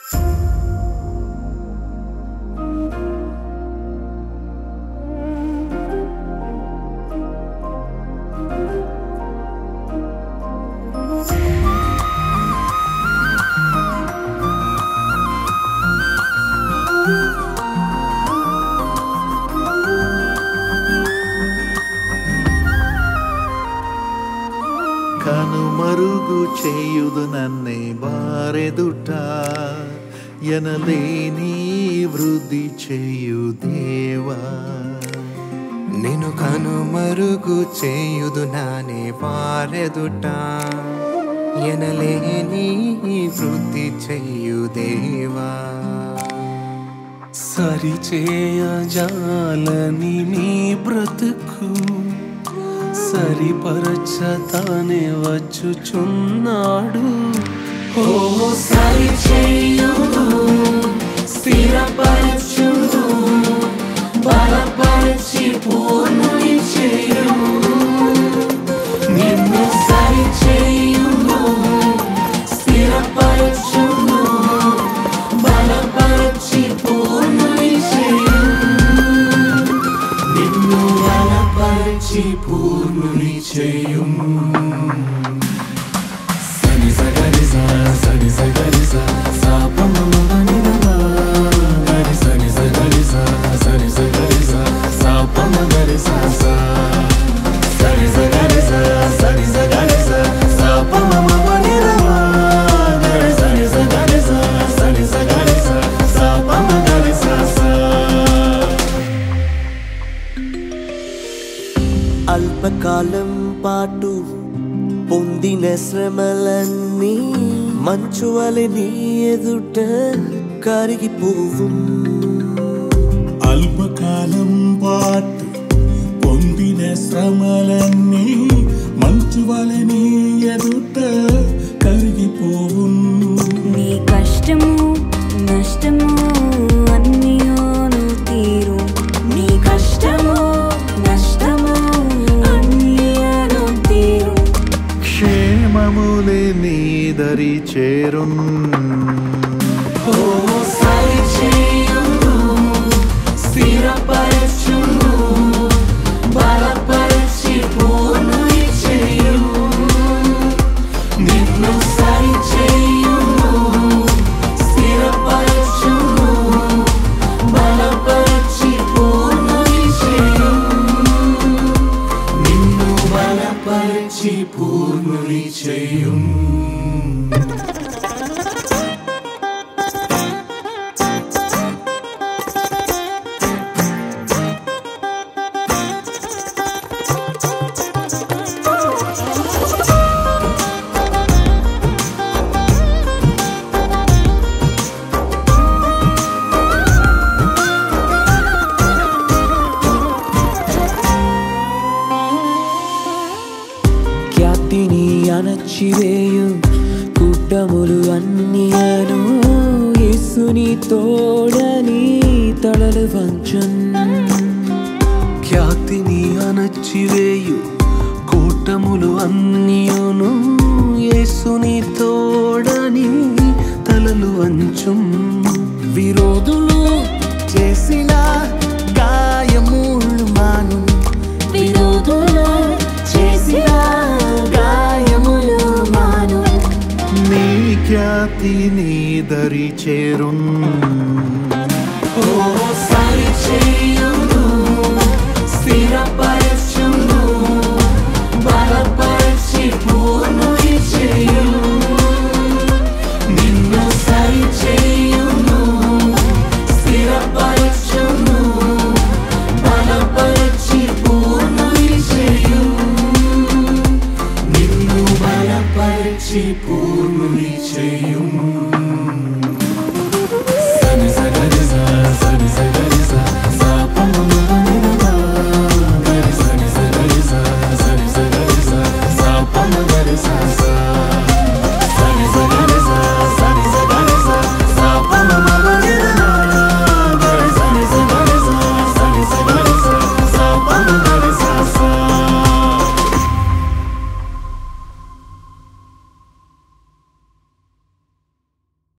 కనుమరుగు చేయుదు నన్నే బారెదుట ఎనలేని వృద్ధి చేయు దేవా నేను కనుమరుగు చేయుదు నానే వారెదుట ఎనలేని వృద్ధి చేయు దేవా సరిచేయజాలని నీ బ్రతుకు సరిపరచతానే వచ్చుచున్నాడు ఓ సరిచేయుడు స్థిరపరచుడు బలపరచి పూర్ణుని చేయు నిన్ను సరిచేయుడు స్థిరపరచుడు బలపరచి పూర్ణుని చేయు నిన్ను బలపరచి పూర్ణుని చేయు సని సగరి సా సని సగరి సా సా పమ మమ ని ద మ. గరి సని సగరి సా సని సగరి సా సా పమ గరి సా సా. సని సగరి సా సని సగరి సా సా పమ మమ ని ద మ. గరి సని సగరి సా సని సగరి సా సా పమ గరి సా సా. అల్పకాలం పాటు పొందిన శ్రమలన్నీ మంచు వలె నీ ఎదుట కరిగిపోవు అల్పకాలం పాటు పొందిన శ్రమలన్నీ మంచు వలని ఎదుట కరిగిపోవు నీ కష్టము నష్టము అన్నియోను తీరు నీ కష్టము నష్టము అన్నియోను తీరు క్షేమములే నీ దరి చేరున్ ఓ సరిచేయుడు స్థిరపరచుడు బలపరచి పూర్ణుని చేయు నిన్ను సరిచేయుడు స్థిరపరచుడు బలపరచి పూర్ణుని చేయు నిన్ను బలపరచి పూర్ణుని చేయు ఖ్యాతిని అణచివేయు కుట్టములు అన్నియను యేసుని తోడని తలలు వంచన్ ఖ్యాతిని అణచివేయు కూటములు అన్నియును యేసుని తోడని తలలు వంచుం విరోధులు చేసిన గాయములు మాను విరోధులు చేసిన గాయములు మాను నీ ఖ్యాతి నీ దరి చేరున్ ఓ సరిచేయుడు స్థిరపరచుడు బలపరచి పూర్ణుని చేయు నిన్ను సరిచేయు